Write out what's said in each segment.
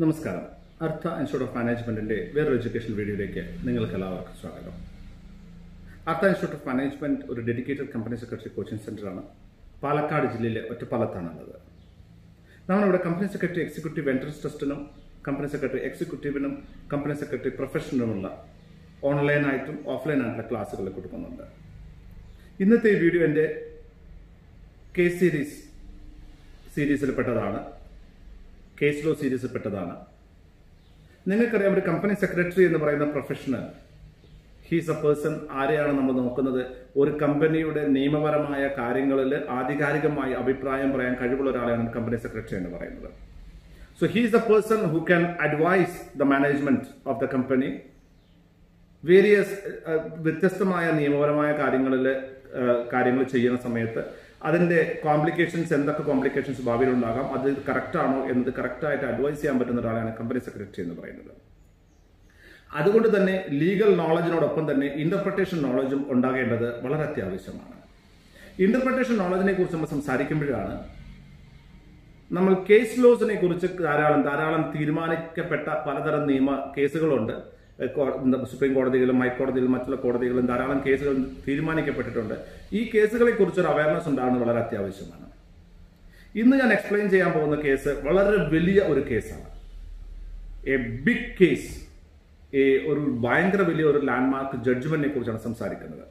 നമസ്കാരം അർത്ഥ institute of മാനേജ്മെന്റിന്റെ വേറൊരു എഡ്യൂക്കേഷൻ വീഡിയോയിലേക്ക് നിങ്ങൾക്ക് എല്ലാവർക്കും സ്വാഗതം അർത്ഥ ഇൻസ്റ്റിറ്റ്യൂട്ട് ഓഫ് മാനേജ്മെന്റ് ഒരു ഡെഡിക്കേറ്റഡ് കമ്പനി സെക്രട്ടറി കോച്ചിങ് സെന്ററാണ് പാലക്കാട് ജില്ലയിലെ ഒറ്റപ്പാലത്താണുള്ളത് നമ്മളിവിടെ കമ്പനി സെക്രട്ടറി എക്സിക്യൂട്ടീവ് എൻട്രൻസ് ടെസ്റ്റിനും കമ്പനി സെക്രട്ടറി എക്സിക്യൂട്ടീവിനും കമ്പനി സെക്രട്ടറി പ്രൊഫഷണലുമുള്ള ഓൺലൈനായിട്ടും ഓഫ്ലൈനായിട്ടുള്ള ക്ലാസ്സുകൾ കൊടുക്കുന്നുണ്ട് ഇന്നത്തെ ഈ വീഡിയോ എൻ്റെ കെ സീരീസ് സീരീസിൽപ്പെട്ടതാണ് കേസ് ലോ സീരീസിൽപ്പെട്ടതാണ് നിങ്ങൾക്കറിയാം ഒരു കമ്പനി സെക്രട്ടറി എന്ന് പറയുന്ന പ്രൊഫഷണൽ ഹീസ് എ പേഴ്സൺ ആരെയാണ് നമ്മൾ നോക്കുന്നത് ഒരു കമ്പനിയുടെ നിയമപരമായ കാര്യങ്ങളിൽ ആധികാരികമായി അഭിപ്രായം പറയാൻ കഴിവുള്ള ഒരാളെയാണ് കമ്പനി സെക്രട്ടറി എന്ന് പറയുന്നത് so he's a person who can advise the management of the company various വ്യത്യസ്തമായ നിയമപരമായ കാര്യങ്ങളിൽ കാര്യങ്ങൾ ചെയ്യുന്ന സമയത്ത് അതിന്റെ കോംപ്ലിക്കേഷൻസ് എന്തൊക്കെ കോംപ്ലിക്കേഷൻസ് ഭാവിയിൽ ഉണ്ടാകാം അത് കറക്റ്റ് ആണോ എന്നത് കറക്റ്റായിട്ട് അഡ്വൈസ് ചെയ്യാൻ പറ്റുന്ന ഒരാളാണ് കമ്പനി സെക്രട്ടറി എന്ന് പറയുന്നത് അതുകൊണ്ട് തന്നെ ലീഗൽ നോളജിനോടൊപ്പം തന്നെ ഇന്റർപ്രിട്ടേഷൻ നോളജും ഉണ്ടാകേണ്ടത് വളരെ അത്യാവശ്യമാണ് ഇന്റർപ്രിട്ടേഷൻ നോളജിനെ കുറിച്ച് നമ്മൾ സംസാരിക്കുമ്പോഴാണ് നമ്മൾ കേസ് ലോസിനെ കുറിച്ച് ധാരാളം ധാരാളം തീരുമാനിക്കപ്പെട്ട പലതരം നിയമ കേസുകളുണ്ട് സുപ്രീം കോടതിയിലും ഹൈക്കോടതിയിലും മറ്റുള്ള കോടതികളിലും ധാരാളം കേസുകൾ തീരുമാനിക്കപ്പെട്ടിട്ടുണ്ട് ഈ കേസുകളെ കുറിച്ചൊരു അവയർനെസ് ഉണ്ടാകുന്നത് വളരെ അത്യാവശ്യമാണ് ഇന്ന് ഞാൻ എക്സ്പ്ലെയിൻ ചെയ്യാൻ പോകുന്ന കേസ് വളരെ വലിയ ഒരു കേസാണ് എ ബിഗ് കേസ് എ ഒരു ഭയങ്കര വലിയ ഒരു ലാൻഡ്മാർക്ക് ജഡ്ജ്മെന്റിനെ കുറിച്ചാണ് സംസാരിക്കുന്നത്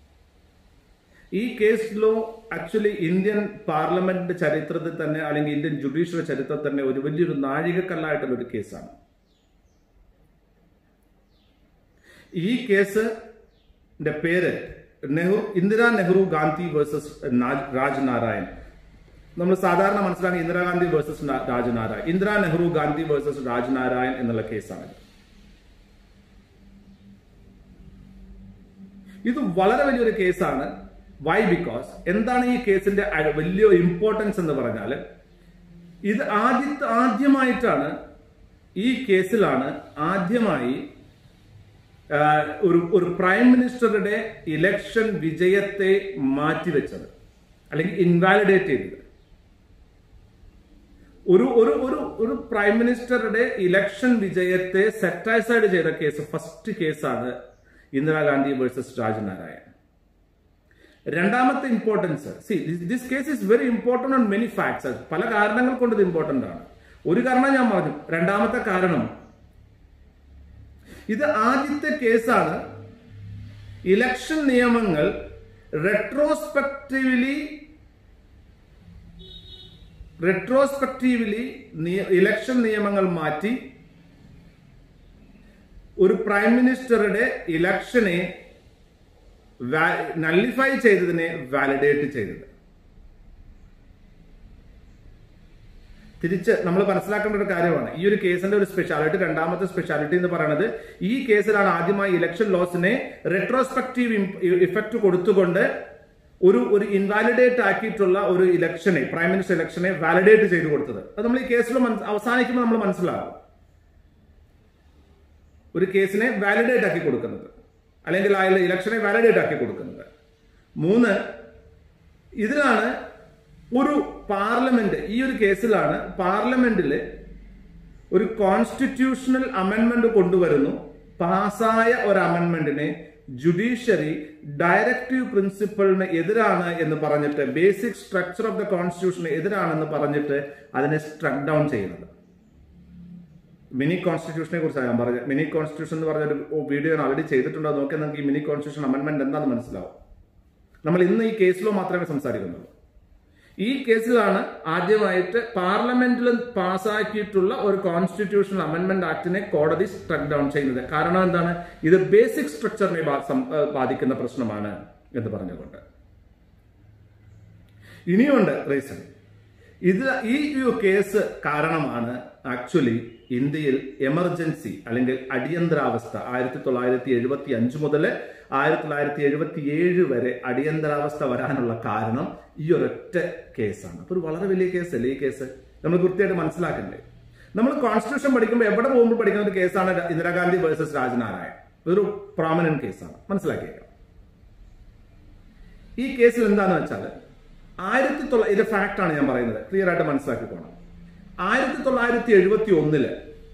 ഈ കേസിലോ ആക്ച്വലി ഇന്ത്യൻ പാർലമെന്റിന്റെ ചരിത്രത്തിൽ തന്നെ അല്ലെങ്കിൽ ഇന്ത്യൻ ജുഡീഷ്യറി ചരിത്രത്തിൽ തന്നെ ഒരു വലിയൊരു നാഴികക്കല്ലായിട്ടുള്ള ഒരു കേസാണ് ഈ കേസിന്റെ പേര് നെഹ്റു ഇന്ദിരാ നെഹ്റു ഗാന്ധി വേഴ്സസ് രാജ് നാരായൺ നമ്മൾ സാധാരണ മനസ്സിലാക്കി ഇന്ദിരാഗാന്ധി വേഴ്സസ് രാജ് നാരായൺ ഇന്ദിരാ നെഹ്റു ഗാന്ധി വേഴ്സസ് രാജ് നാരായൺ എന്നുള്ള കേസാണ് ഇത് വളരെ വലിയൊരു കേസാണ് വൈ ബിക്കോസ് എന്താണ് ഈ കേസിന്റെ വലിയ ഇമ്പോർട്ടൻസ് എന്ന് പറഞ്ഞാൽ ഇത് ആദ്യത്തെ ആദ്യമായിട്ടാണ് ഈ കേസിലാണ് ആദ്യമായി ഒരു ഒരു പ്രൈം മിനിസ്റ്ററുടെ ഇലക്ഷൻ വിജയത്തെ മാറ്റിവെച്ചത് അല്ലെങ്കിൽ ഇൻവാലിഡേറ്റ് ചെയ്തത് ഒരു ഒരു ഒരു ഒരു പ്രൈം മിനിസ്റ്ററുടെ ഇലക്ഷൻ വിജയത്തെ സെറ്റൈസൈഡ് ചെയ്ത കേസ് ഫസ്റ്റ് കേസാണ് ഇന്ദിരാഗാന്ധി വേഴ്സസ് രാജ് നാരായൺ രണ്ടാമത്തെ importance see this case is very important on many facts പല കാരണങ്ങൾ കൊണ്ട് ഇത് ഇമ്പോർട്ടന്റ് ആണ് ഒരു കാരണം ഞാൻ പറഞ്ഞു രണ്ടാമത്തെ കാരണം ഇത് ആദ്യത്തെ കേസാണ് ഇലക്ഷൻ നിയമങ്ങൾ റെട്രോസ്പെക്റ്റീവ്ലി റെട്രോസ്പെക്റ്റീവ്ലി ഇലക്ഷൻ നിയമങ്ങൾ മാറ്റി ഒരു പ്രൈം മിനിസ്റ്ററുടെ ഇലക്ഷനെ നള്ളിഫൈ ചെയ്തതിനെ വാലിഡേറ്റ് ചെയ്തത് തിരിച്ച് നമ്മൾ മനസ്സിലാക്കേണ്ട ഒരു കാര്യമാണ് ഈ ഒരു കേസിന്റെ ഒരു സ്പെഷ്യാലിറ്റി രണ്ടാമത്തെ സ്പെഷ്യാലിറ്റി എന്ന് പറയുന്നത് ഈ കേസിലാണ് ആദ്യമായി ഇലക്ഷൻ ലോസിനെ റെട്രോസ്പെക്റ്റീവ് ഇഫക്റ്റ് കൊടുത്തുകൊണ്ട് ഒരു ഒരു ഇൻവാലിഡേറ്റ് ആക്കിയിട്ടുള്ള ഒരു ഇലക്ഷനെ പ്രൈം മിനിസ്റ്റർ ഇലക്ഷനെ വാലിഡേറ്റ് ചെയ്തു കൊടുത്തത് അത് നമ്മൾ ഈ കേസിൽ അവസാനിക്കുമ്പോൾ നമ്മൾ മനസ്സിലാകും ഒരു കേസിനെ വാലിഡേറ്റ് ആക്കി കൊടുക്കുന്നത് അല്ലെങ്കിൽ ആ ഇലക്ഷനെ വാലിഡേറ്റ് ആക്കി കൊടുക്കുന്നത് മൂന്ന് ഇതിലാണ് ഒരു പാർലമെന്റ് ഈ ഒരു കേസിലാണ് പാർലമെന്റിൽ ഒരു കോൺസ്റ്റിറ്റ്യൂഷണൽ അമെന്റ്മെന്റ് കൊണ്ടുവരുന്നു പാസായ ഒരു അമെന്റ്മെന്റിനെ ജുഡീഷ്യറി ഡയറക്റ്റീവ് പ്രിൻസിപ്പളിന് എതിരാണ് എന്ന് പറഞ്ഞിട്ട് ബേസിക് സ്ട്രക്ചർ ഓഫ് ദ കോൺസ്റ്റിറ്റ്യൂഷന് എതിരാണെന്ന് പറഞ്ഞിട്ട് അതിനെ സ്ട്രക്ക് ഡൗൺ ചെയ്യുന്നത് മിനി കോൺസ്റ്റിറ്റ്യൂഷനെ കുറിച്ചാണ് ഞാൻ പറഞ്ഞത് മിനി കോൺസ്റ്റിറ്റ്യൂഷൻ എന്ന് പറഞ്ഞ ഒരു വീഡിയോ ഞാൻ ഓൾറെഡി ചെയ്തിട്ടുണ്ടോ നോക്കിയാൽ നമുക്ക് ഈ മിനി കോൺസ്റ്റിറ്റ്യൂഷൻ അമെന്റ്മെന്റ് എന്താണെന്ന് മനസ്സിലാവും നമ്മൾ ഇന്ന് ഈ കേസിലോ മാത്രമേ സംസാരിക്കുന്നുള്ളൂ ഈ കേസിലാണ് ആദ്യമായിട്ട് പാർലമെന്റിൽ പാസ്സാക്കിയിട്ടുള്ള ഒരു കോൺസ്റ്റിറ്റ്യൂഷണൽ അമെന്റ്മെന്റ് ആക്ടിനെ കോടതി സ്ട്രക്ക് ഡൗൺ ചെയ്യുന്നത് കാരണം എന്താണ് ഇത് ബേസിക് സ്ട്രക്ചറിനെ ബാധിക്കുന്ന പ്രശ്നമാണ് എന്ന് പറഞ്ഞുകൊണ്ട് ഇനിയുണ്ട് റീസൺ ഇത് ഈ കേസ് കാരണമാണ് ആക്ച്വലി ഇന്ത്യയിൽ എമർജൻസി അല്ലെങ്കിൽ അടിയന്തരാവസ്ഥ ആയിരത്തി തൊള്ളായിരത്തി എഴുപത്തി അഞ്ച് മുതൽ ആയിരത്തി തൊള്ളായിരത്തി എഴുപത്തി ഏഴ് വരെ അടിയന്തരാവസ്ഥ വരാനുള്ള കാരണം ഈ ഒരൊറ്റ കേസാണ് അപ്പൊ ഒരു വളരെ വലിയ കേസല്ലേ ഈ കേസ് നമ്മൾ കൃത്യമായിട്ട് മനസ്സിലാക്കണ്ടേ നമ്മൾ കോൺസ്റ്റിറ്റ്യൂഷൻ പഠിക്കുമ്പോൾ എവിടെ പോകുമ്പോൾ പഠിക്കുന്ന ഒരു കേസാണ് ഇന്ദിരാഗാന്ധി വേഴ്സസ് രാജ്നാരായൺ ഇതൊരു പ്രോമിനന്റ് കേസാണ് മനസ്സിലാക്കിയേക്കാം ഈ കേസിൽ എന്താണെന്ന് വെച്ചാൽ ആയിരത്തി തൊള്ള ഇത് ഫാക്റ്റ് ആണ് ഞാൻ പറയുന്നത് ക്ലിയർ ആയിട്ട് മനസ്സിലാക്കിക്കോണം ആയിരത്തി തൊള്ളായിരത്തി എഴുപത്തി ഒന്നില്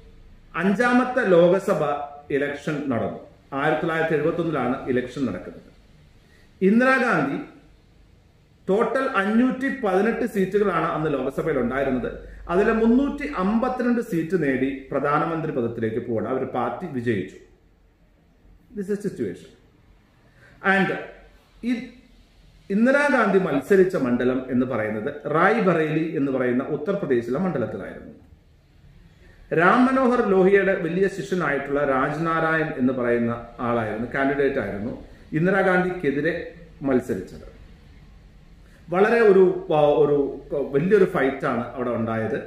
അഞ്ചാമത്തെ ലോകസഭ ഇലക്ഷൻ നടന്നു ആയിരത്തി തൊള്ളായിരത്തി എഴുപത്തി ഒന്നിലാണ് ഇലക്ഷൻ നടക്കുന്നത് ഇന്ദിരാഗാന്ധി ടോട്ടൽ അഞ്ഞൂറ്റി പതിനെട്ട് സീറ്റുകളാണ് അന്ന് ലോക്സഭയിൽ ഉണ്ടായിരുന്നത് അതിലെ മുന്നൂറ്റി അമ്പത്തിരണ്ട് സീറ്റ് നേടി പ്രധാനമന്ത്രി പദത്തിലേക്ക് പോകണം അവർ പാർട്ടി വിജയിച്ചു ദിസ് എ സിറ്റുവേഷൻ ആൻഡ് ഈ ഇന്ദിരാഗാന്ധി മത്സരിച്ച മണ്ഡലം എന്ന് പറയുന്നത് റായ് ബറേലി എന്ന് പറയുന്ന ഉത്തർപ്രദേശിലെ മണ്ഡലത്തിലായിരുന്നു രാം മനോഹർ ലോഹിയുടെ വലിയ ശിഷ്യനായിട്ടുള്ള രാജ്നാരായൺ എന്ന് പറയുന്ന ആളായിരുന്നു കാൻഡിഡേറ്റ് ആയിരുന്നു ഇന്ദിരാഗാന്ധിക്കെതിരെ മത്സരിച്ചത് വളരെ ഒരു ഒരു വലിയൊരു ഫൈറ്റാണ് അവിടെ ഉണ്ടായത്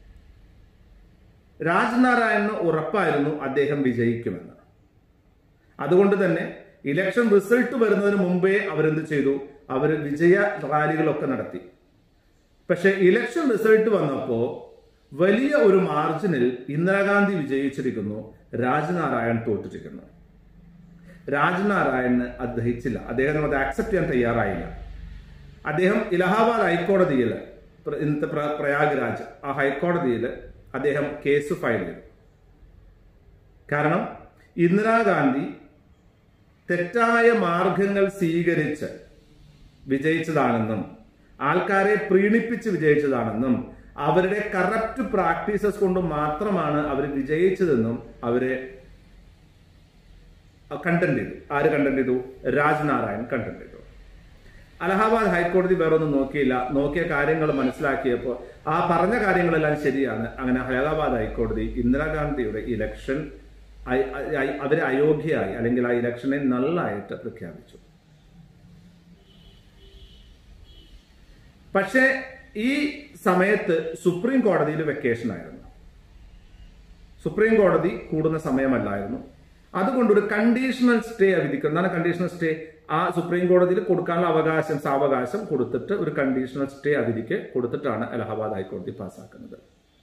രാജ്നാരായണന് ഉറപ്പായിരുന്നു അദ്ദേഹം വിജയിക്കുമെന്ന് അതുകൊണ്ട് തന്നെ ഇലക്ഷൻ റിസൾട്ട് വരുന്നതിന് മുമ്പേ അവരെന്ത് ചെയ്തു അവർ വിജയ റാലികളൊക്കെ നടത്തി പക്ഷെ ഇലക്ഷൻ റിസൾട്ട് വന്നപ്പോ വലിയ ഒരു മാർജിനിൽ ഇന്ദിരാഗാന്ധി വിജയിച്ചിരിക്കുന്നു രാജ്നാരായൺ തോറ്റിരിക്കുന്നു രാജ്നാരായണന് അത് ദഹിച്ചില്ല അദ്ദേഹം അത് ആക്സെപ്റ്റ് ചെയ്യാൻ തയ്യാറായില്ല അദ്ദേഹം ഇലഹാബാദ് ഹൈക്കോടതിയിൽ ഇന്നത്തെ പ്രയാഗ്രാജ് ആ ഹൈക്കോടതിയിൽ അദ്ദേഹം കേസ് ഫയൽ ചെയ്തു കാരണം ഇന്ദിരാഗാന്ധി തെറ്റായ മാർഗങ്ങൾ സ്വീകരിച്ച് വിജയിച്ചതാണെന്നും ആൾക്കാരെ പ്രീണിപ്പിച്ച് വിജയിച്ചതാണെന്നും അവരുടെ കറപ്റ്റ് പ്രാക്ടീസസ് കൊണ്ട് മാത്രമാണ് അവർ വിജയിച്ചതെന്നും അവരെ കണ്ടന്റ് ചെയ്തു ആര് കണ്ടന്റ് ചെയ്തു രാജ്നാരായൺ കണ്ടന്റ് ചെയ്തു അലഹാബാദ് ഹൈക്കോടതി വേറെ ഒന്നും നോക്കിയില്ല നോക്കിയ കാര്യങ്ങൾ മനസ്സിലാക്കിയപ്പോൾ ആ പറഞ്ഞ കാര്യങ്ങളെല്ലാം ശരിയാണ് അങ്ങനെ അലഹാബാദ് ഹൈക്കോടതി ഇന്ദിരാഗാന്ധിയുടെ ഇലക്ഷൻ അവരെ അയോഗ്യയായി അല്ലെങ്കിൽ ആ ഇലക്ഷനെ നല്ലായിട്ട് പ്രഖ്യാപിച്ചു പക്ഷേ ഈ സമയത്ത് സുപ്രീം കോടതിയിൽ വെക്കേഷൻ ആയിരുന്നു സുപ്രീം കോടതി കൂടുന്ന സമയമല്ലായിരുന്നു അതുകൊണ്ട് ഒരു കണ്ടീഷണൽ സ്റ്റേ വിധിക്കും എന്താണ് കണ്ടീഷണൽ സ്റ്റേ ആ സുപ്രീം കോടതിയിൽ കൊടുക്കാനുള്ള അവകാശം സാവകാശം കൊടുത്തിട്ട് ഒരു കണ്ടീഷണൽ സ്റ്റേ അതിരിക്കെ കൊടുത്തിട്ടാണ് അലഹബാദ് ഹൈക്കോടതി പാസ്സാക്കുന്നത്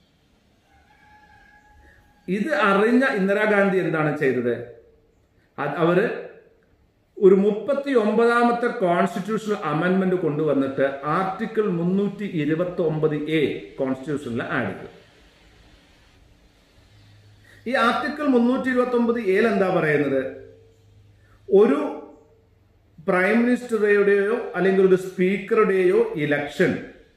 ഇത് അറിഞ്ഞ ഇന്ദിരാഗാന്ധി എന്താണ് ചെയ്തത് അവര് ഒരു മുപ്പത്തി ഒമ്പതാമത്തെ കോൺസ്റ്റിറ്റ്യൂഷണൽ അമെന്റ്മെന്റ് കൊണ്ടുവന്നിട്ട് ആർട്ടിക്കിൾ മുന്നൂറ്റി ഇരുപത്തി ഒമ്പത് എ കോൺസ്റ്റിറ്റ്യൂഷനിൽ ആഡ് ചെയ്തു ഈ ആർട്ടിക്കിൾ മുന്നൂറ്റി ഇരുപത്തി ഒമ്പത് എയിൽ എന്താ പറയുന്നത് ഒരു പ്രൈം മിനിസ്റ്ററുടെയോ അല്ലെങ്കിൽ ഒരു സ്പീക്കറുടെയോ election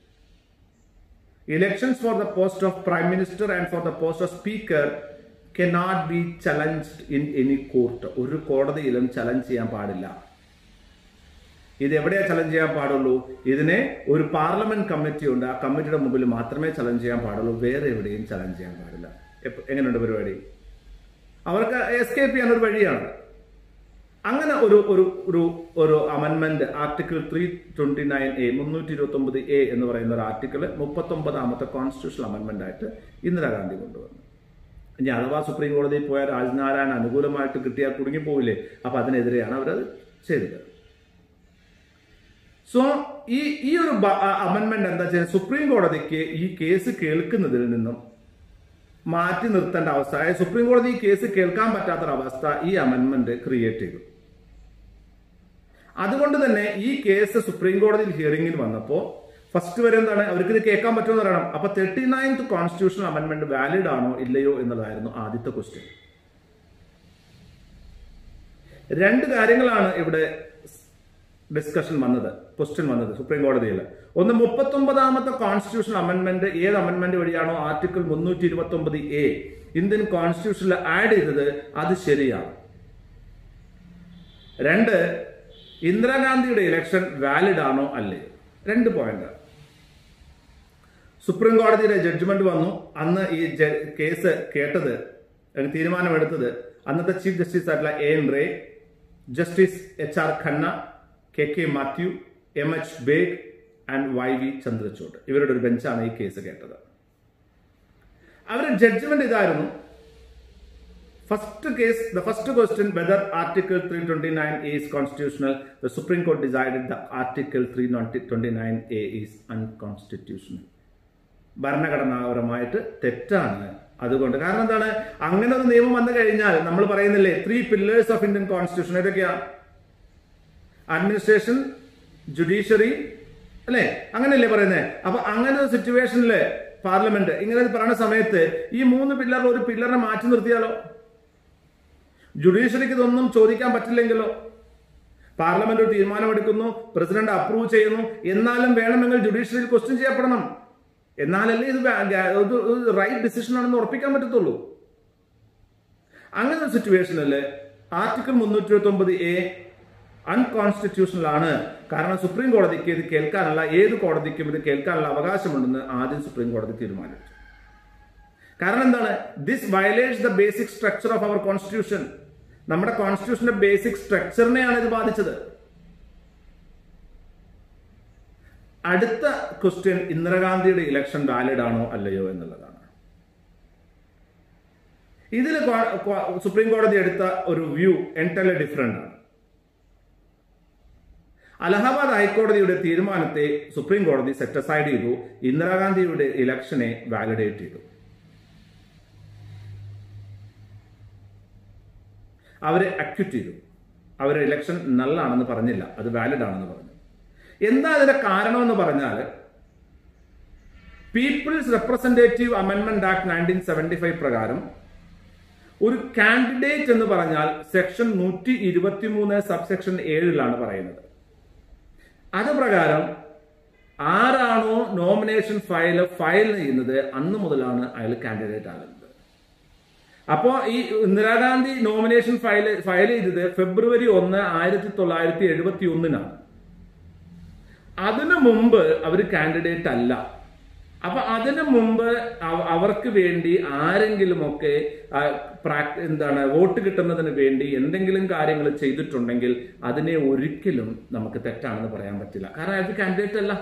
elections for the post of prime minister and for the post of speaker cannot be challenged in any court ഒരു കോടതിയിലും ചലഞ്ച് ചെയ്യാൻ പാടില്ല ഇത് എവിടെയാ ചലഞ്ച് ചെയ്യാൻ പാടുള്ളൂ ഇതിനെ ഒരു പാർലമെന്റ് കമ്മിറ്റി ഉണ്ട് ആ കമ്മിറ്റിയുടെ മുമ്പിൽ മാത്രമേ ചലഞ്ച് ചെയ്യാൻ പാടുള്ളൂ വേറെ എവിടെയും ചലഞ്ച് ചെയ്യാൻ പാടില്ല എങ്ങനെയുണ്ട് പരിപാടി അവർക്ക് എസ്കേപ്പ് ചെയ്യാൻ ഒരു വഴിയാണ് അങ്ങനെ ഒരു ഒരു ഒരു ഒരു amendment article three twenty nine A മുന്നൂറ്റി ഇരുപത്തി ഒമ്പത് എ എന്ന് പറയുന്ന ഒരു ആർട്ടിക്കിൾ മുപ്പത്തി ഒമ്പതാമത്തെ കോൺസ്റ്റിറ്റ്യൂഷണൽ അമെന്റ്മെന്റ് ആയിട്ട് ഇന്ദിരാഗാന്ധി കൊണ്ടുവന്നു ഇനി അഥവാ സുപ്രീം കോടതിയിൽ പോയ രാജ്നാരായണ അനുകൂലമായിട്ട് കിട്ടിയാൽ കുടുങ്ങി പോവില്ലേ അപ്പൊ അതിനെതിരെയാണ് അവരത് ചെയ്തത് സോ ഈ ഈ ഒരു അമെന്റ്മെന്റ് എന്താ ചെയ്യുന്നത് സുപ്രീം കോടതിക്ക് ഈ കേസ് കേൾക്കുന്നതിൽ നിന്നും മാറ്റി നിർത്തേണ്ട അവസ്ഥ അതായത് സുപ്രീം കോടതി ഈ കേസ് കേൾക്കാൻ പറ്റാത്തൊരവസ്ഥ ഈ അമെന്റ്മെന്റ് ക്രിയേറ്റ് ചെയ്തു അതുകൊണ്ട് തന്നെ ഈ കേസ് സുപ്രീം കോടതിയിൽ ഹിയറിംഗിൽ വന്നപ്പോൾ ഫസ്റ്റ് വരെ എന്താണ് അവർക്ക് ഇത് കേൾക്കാൻ പറ്റുമെന്ന് പറയണം അപ്പൊ thirty ninth constitutional amendment valid ആണോ ഇല്ലയോ എന്നുള്ളതായിരുന്നു ആദ്യത്തെ ക്വസ്റ്റ്യൻ രണ്ട് കാര്യങ്ങളാണ് ഇവിടെ ഡിസ്കഷൻ വന്നത് ക്വസ്റ്റ്യൻ വന്നത് സുപ്രീം കോടതിയിൽ ഒന്ന് മുപ്പത്തി ഒമ്പതാമത്തെ കോൺസ്റ്റിറ്റ്യൂഷൻ അമെന്റ്മെന്റ് ഏത് അമെന്റ്മെന്റ് വഴിയാണോ ആർട്ടിക്കിൾ മുന്നൂറ്റി ഇരുപത്തി ഒമ്പത് എ ഇന്ത്യൻ കോൺസ്റ്റിറ്റ്യൂഷനിൽ ആഡ് ചെയ്തത് അത് ശരിയാണ് രണ്ട് ഇന്ദിരാഗാന്ധിയുടെ ഇലക്ഷൻ വാലിഡ് ആണോ അല്ലേ രണ്ട് പോയിന്റ് സുപ്രീം കോടതിയുടെ ജഡ്ജ്മെന്റ് വന്നു അന്ന് ഈ കേസ് കേട്ടത് തീരുമാനമെടുത്തത് അന്നത്തെ ചീഫ് ജസ്റ്റിസ് ആയിട്ടുള്ള A N Ray justice H R Khanna K K Mathew M H Beg and Y V Chandrachud ഇവരുടെ ഒരു ബെഞ്ചാണ് ഈ കേസ് കേട്ടത് അവരുടെ ജഡ്ജ്മെന്റ് ഇതായിരുന്നു first case the first question whether article three twenty nine A is constitutional the Supreme Court decided the article three twenty nine A is unconstitutional ഭരണഘടനാപരമായിട്ട് തെറ്റാണ് അതുകൊണ്ട് കാരണം എന്താണ് അങ്ങനെ ഒരു നിയമം വന്നു കഴിഞ്ഞാൽ നമ്മൾ പറയുന്നില്ലേ three pillars of Indian constitution ഏതൊക്കെയാ അഡ്മിനിസ്ട്രേഷൻ ജുഡീഷ്യറി അല്ലെ അങ്ങനെയല്ലേ പറയുന്നത് അപ്പൊ അങ്ങനെ ഒരു സിറ്റുവേഷനിൽ പാർലമെന്റ് ഇങ്ങനെ പറയുന്ന സമയത്ത് ഈ മൂന്ന് പില്ലറിൽ ഒരു പില്ലറിനെ മാറ്റി നിർത്തിയാലോ ജുഡീഷ്യറിക്ക് ഇതൊന്നും ചോദിക്കാൻ പറ്റില്ലെങ്കിലോ പാർലമെന്റ് ഒരു തീരുമാനമെടുക്കുന്നു പ്രസിഡന്റ് അപ്രൂവ് ചെയ്യുന്നു എന്നാലും വേണമെങ്കിൽ ജുഡീഷ്യറിയിൽ ക്വസ്റ്റ്യൻ ചെയ്യപ്പെടണം എന്നാലല്ലേ ഇത് റൈറ്റ് ഡിസിഷൻ ആണെന്ന് ഉറപ്പിക്കാൻ പറ്റത്തുള്ളൂ അങ്ങനെ ഒരു സിറ്റുവേഷനിൽ ആർട്ടിക്കിൾ മുന്നൂറ്റി ഇരുപത്തി ഒമ്പത് എ അൺകോൺസ്റ്റിറ്റ്യൂഷണൽ ആണ് കാരണം സുപ്രീം കോടതിക്ക് ഇത് കേൾക്കാനുള്ള ഏത് കോടതിക്കും ഇത് കേൾക്കാനുള്ള അവകാശമുണ്ടെന്ന് ആദ്യം സുപ്രീം കോടതി തീരുമാനിച്ചു കാരണം എന്താണ് this violates the basic structure of our constitution നമ്മുടെ കോൺസ്റ്റിറ്റ്യൂഷന്റെ ബേസിക് സ്ട്രക്ചറിനെയാണ് ഇത് ബാധിച്ചത് അടുത്ത ക്വസ്റ്റ്യൻ ഇന്ദിരാഗാന്ധിയുടെ ഇലക്ഷൻ വാലിഡ് ആണോ അല്ലയോ എന്നുള്ളതാണ് ഇതിൽ സുപ്രീം കോടതി എടുത്ത ഒരു വ്യൂ എൻറ്റർലി ഡിഫറെന്റ് ആണ് അലഹാബാദ് ഹൈക്കോടതിയുടെ തീരുമാനത്തെ സുപ്രീം കോടതി സെറ്റസൈഡ് ചെയ്തു ഇന്ദിരാഗാന്ധിയുടെ ഇലക്ഷനെ വാലിഡേറ്റ് ചെയ്തു അവരെ അക്യൂറ്റ് ചെയ്തു അവരുടെ ഇലക്ഷൻ നല്ലാണെന്ന് പറഞ്ഞില്ല അത് വാലിഡ് ആണെന്ന് പറഞ്ഞു എന്താ അതിന്റെ കാരണം എന്ന് പറഞ്ഞാൽ people's representative amendment act nineteen seventy five പ്രകാരം ഒരു കാൻഡിഡേറ്റ് എന്ന് പറഞ്ഞാൽ സെക്ഷൻ നൂറ്റി ഇരുപത്തി മൂന്ന് സബ്സെക്ഷൻ ഏഴിലാണ് പറയുന്നത് അത് പ്രകാരം ആരാണോ നോമിനേഷൻ ഫയൽ ഫയൽ ചെയ്യുന്നത് അന്ന് മുതലാണ് അയാൾ കാൻഡിഡേറ്റ് ആകുന്നത് അപ്പോ ഈ ഇന്ദിരാഗാന്ധി നോമിനേഷൻ ഫയൽ ഫയൽ ചെയ്തത് ഫെബ്രുവരി ഒന്ന് ആയിരത്തി തൊള്ളായിരത്തി എഴുപത്തി ഒന്നിനാണ് അതിനു മുമ്പ് അവർ കാൻഡിഡേറ്റ് അല്ല അപ്പൊ അതിനു മുമ്പ് അവർക്ക് വേണ്ടി ആരെങ്കിലുമൊക്കെ എന്താണ് വോട്ട് കിട്ടുന്നതിന് വേണ്ടി എന്തെങ്കിലും കാര്യങ്ങൾ ചെയ്തിട്ടുണ്ടെങ്കിൽ അതിനെ ഒരിക്കലും നമുക്ക് തെറ്റാണെന്ന് പറയാൻ പറ്റില്ല കാരണം അത് കാൻഡിഡേറ്റ് അല്ല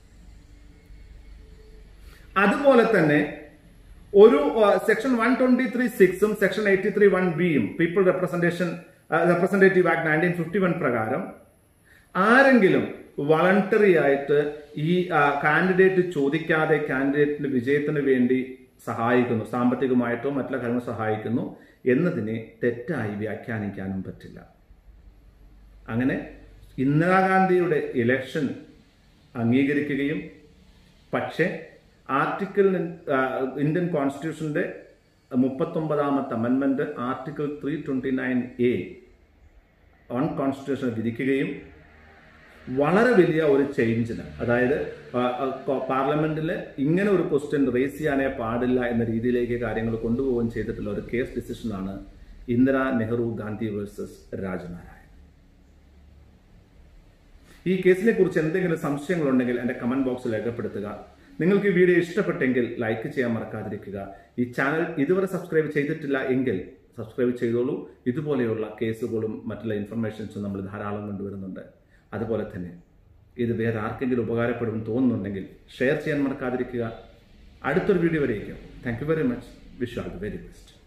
അതുപോലെ തന്നെ ഒരു സെക്ഷൻ വൺ ട്വന്റി ത്രീ സിക്സും സെക്ഷൻ എയ്റ്റി ത്രീ വൺ ബിയും people representation representative act nineteen fifty one പ്രകാരം ആരെങ്കിലും വളണ്ടറി ആയിട്ട് ഈ കാൻഡിഡേറ്റ് ചോദിക്കാതെ കാൻഡിഡേറ്റിന്റെ വിജയത്തിന് വേണ്ടി സഹായിക്കുന്നു സാമ്പത്തികമായിട്ടോ മറ്റുള്ള കാര്യങ്ങൾ സഹായിക്കുന്നു എന്നതിനെ തെറ്റായി വ്യാഖ്യാനിക്കാനും പറ്റില്ല അങ്ങനെ ഇന്ദിരാഗാന്ധിയുടെ ഇലക്ഷൻ അംഗീകരിക്കുകയും പക്ഷേ ആർട്ടിക്കിൾ ഇന്ത്യൻ കോൺസ്റ്റിറ്റ്യൂഷന്റെ മുപ്പത്തൊമ്പതാമത്തെ അമെന്മെന്റ് article three twenty nine A on constitution വിധിക്കുകയും വളരെ വലിയ ഒരു ചേഞ്ചിന് അതായത് പാർലമെന്റിൽ ഇങ്ങനെ ഒരു ക്വസ്റ്റ്യൻ റേസ് ചെയ്യാനേ പാടില്ല എന്ന രീതിയിലേക്ക് കാര്യങ്ങൾ കൊണ്ടുപോവുകയും ചെയ്തിട്ടുള്ള ഒരു കേസ് ഡിസിഷനാണ് ഇന്ദിര നെഹ്റു ഗാന്ധി വേഴ്സസ് രാജനാരായൺ ഈ കേസിനെ കുറിച്ച് എന്തെങ്കിലും സംശയങ്ങളുണ്ടെങ്കിൽ എൻ്റെ കമന്റ് ബോക്സിൽ രേഖപ്പെടുത്തുക നിങ്ങൾക്ക് ഈ വീഡിയോ ഇഷ്ടപ്പെട്ടെങ്കിൽ ലൈക്ക് ചെയ്യാൻ മറക്കാതിരിക്കുക ഈ ചാനൽ ഇതുവരെ സബ്സ്ക്രൈബ് ചെയ്തിട്ടില്ല എങ്കിൽ സബ്സ്ക്രൈബ് ചെയ്തോളൂ ഇതുപോലെയുള്ള കേസുകളും മറ്റുള്ള ഇൻഫർമേഷൻസും നമ്മൾ ധാരാളം കൊണ്ടുവരുന്നുണ്ട് അതുപോലെ തന്നെ ഇത് വേറെ ആർക്കെങ്കിലും ഉപകാരപ്പെടും തോന്നുന്നുണ്ടെങ്കിൽ ഷെയർ ചെയ്യാൻ മറക്കാതിരിക്കുക അടുത്തൊരു വീഡിയോ വരെയൊക്കെ thank you very much wish all the very best